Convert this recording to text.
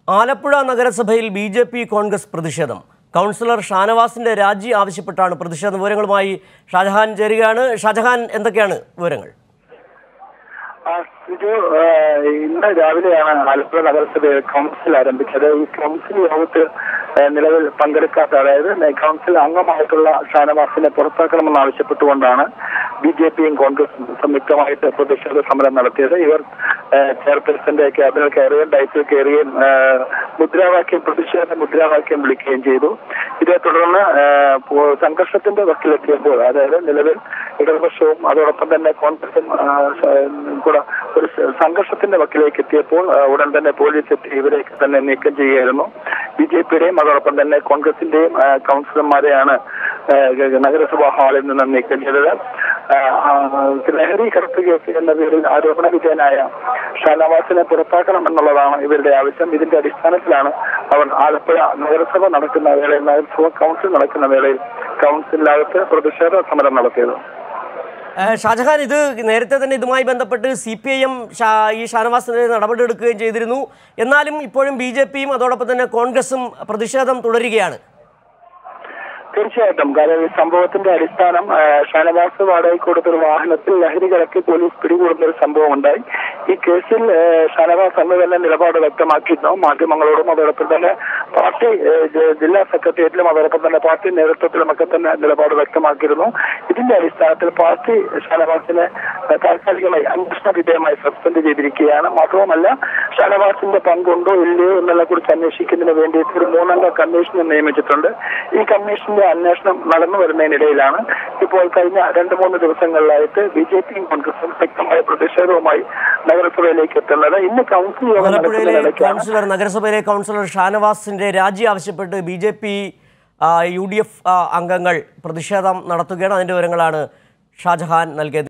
ആലപ്പുഴ നഗരസഭയിൽ B J P Congress പ്രതിഷേധം councillor ഷാനവാസിന്റെ രാജി ആവശ്യപ്പെട്ടാണ് പ്രതിഷേധ വിവരങ്ങളുമായി ഷാജഹാൻ ചേരുകയാണ് ഷാജഹാൻ എന്തൊക്കെയാണ് വിവരങ്ങൾ ആ, ഇത് ആ, ഇന്ന് രാവിലെയാണ് ആലപ്പുഴ നഗരസഭയിൽ കൗൺസിൽ ആരംഭിച്ചത് ഈ കൗൺസിൽ യോഗത്തിൽ ആ, നിലവിൽ പങ്കെടുക്കാത്ത അതായത് കൗൺസിൽ അംഗമായിട്ടുള്ള ഷാനവാസിനെ പുറത്താക്കണമെന്ന് ആവശ്യപ്പെട്ടുകൊണ്ടാണ് ബി ജെ പിയും കോൺഗ്രസും സംയുക്തമായിട്ട് പ്രതിഷേധ സമരം നടത്തിയത് ഇവർ ആ, ചെയർപേഴ്സന്റെ ക്യാബിനിൽ കയറുകയും ഡയറ്റിൽ കയറുകയും ആ, മുദ്രാവാക്യം പ്രതിഷേധ മുദ്രാവാക്യം വിളിക്കുകയും ചെയ്തു ഇതേ തുടർന്ന് ആ, പോ- സംഘർഷത്തിന്റെ വക്കിലെത്തിയപ്പോൾ അതായത് നിലവിൽ ഇടതുപക്ഷവും അതോടൊപ്പം തന്നെ കോൺഗ്രസും ആ, സ- കൂടെ ഒരു സ- സംഘർഷത്തിന്റെ വക്കിലേക്ക് എത്തിയപ്പോൾ ആ, ഉടൻ തന്നെ പോലീസ് എത്തി ഇവരെയൊക്കെ തന്നെ നീക്കം ചെയ്യുകയായിരുന്നു ബി ജെ പിയുടെയും അതോടൊപ്പം തന്നെ കോൺഗ്രസിന്റെയും ആ, കൗൺസിലർമാരെയാണ് ആ, ഗ- നഗരസഭാ ഹാളിൽ നിന്ന് നീക്കം ചെയ്തത് ആ, ആ, ലഹരി കടത്ത് കേസ് എന്ന പേരിൽ ആരോപണ വിധേയനായ ഷാനവാസിനെ പുറത്താക്കണം എന്നുള്ളതാണ് ഇവരുടെ ആവശ്യം ഇതിന്റെ അടിസ്ഥാനത്തിലാണ് അവർ ആലപ്പുഴ നഗരസഭ നടക്കുന്ന വേളയിൽ നഗരസഭ കൗൺസിൽ നടക്കുന്ന വേളയിൽ കൗൺസിലിനകത്ത് പ്രതിഷേധ സമരം നടത്തിയത് ഏഹ് ഷാജഹാൻ ഇത് നേരത്തെ തന്നെ ഇതുമായി ബന്ധപ്പെട്ട് സി പി ഐ എം ഈ ഷാനവാസിനെതിരെ നടപടിയെടുക്കുകയും ചെയ്തിരുന്നു എന്നാലും ഇപ്പോഴും ബി ജെ പിയും അതോടൊപ്പം തന്നെ കോൺഗ്രസും പ്രതിഷേധം തുടരുകയാണ് തീർച്ചയായിട്ടും കാരണം ഈ സംഭവത്തിന്റെ അടിസ്ഥാനം ആ, ഷാനവാസ് വാടകയ്ക്ക് കൊടുത്തൊരു വാഹനത്തിൽ ലഹരി കലക്കി പോലീസ് പിടികൂടുന്ന ഒരു സംഭവം ഉണ്ടായി ഈ കേസിൽ ആ, ഷാനവാസ് അന്ന് തന്നെ നിലപാട് വ്യക്തമാക്കിയിരുന്നു മാധ്യമങ്ങളോടും അതോടൊപ്പം തന്നെ പാർട്ടി ആ, ജ- ജില്ലാ സെക്രട്ടേറിയറ്റിലും അതോടൊപ്പം തന്നെ പാർട്ടി നേതൃത്വത്തിലും ഒക്കെ തന്നെ നിലപാട് വ്യക്തമാക്കിയിരുന്നു ഇതിന്റെ അടിസ്ഥാനത്തിൽ പാർട്ടി ഷാനവാസിനെ ആ, താൽക്കാലികമായി അന്വേഷണ വിധേയമായി സസ്പെൻഡ് ചെയ്തിരിക്കുകയാണ് മാത്രവുമല്ല ഷാനവാസിന്റെ പങ്കുണ്ടോ ഇല്ലയോ എന്നുള്ള കുറിച്ച് അന്വേഷിക്കുന്നതിന് വേണ്ടിയിട്ട് ഒരു മൂന്നംഗ കമ്മീഷനെ നിയമിച്ചിട്ടുണ്ട് ഈ കമ്മീഷന്റെ അന്വേഷണം നടന്നു വരുന്നതിനിടയിലാണ് ഇപ്പോൾ കഴിഞ്ഞ രണ്ട് മൂന്ന് ദിവസങ്ങളിലായിട്ട് ബി ജെ പിയും കോൺഗ്രസും ശക്തമായ പ്രതിഷേധവുമായി നഗരസഭയിലേക്ക് എത്തുന്നത് ഇന്ന് കൗൺസിൽ യോഗം ആലപ്പുഴയിലെ നടക്കുന്നതിനിടയ്ക്കാണ് കൗൺസിലർ നഗരസഭയിലെ കൗൺസിലർ ഷാനവാസിന്റെ രാജി ആവശ്യപ്പെട്ട് B J P U D F അംഗങ്ങൾ പ്രതിഷേധം നടത്തുകയാണ് അതിന്റെ വിവരങ്ങളാണ് ഷാജഹാൻ നൽകിയത്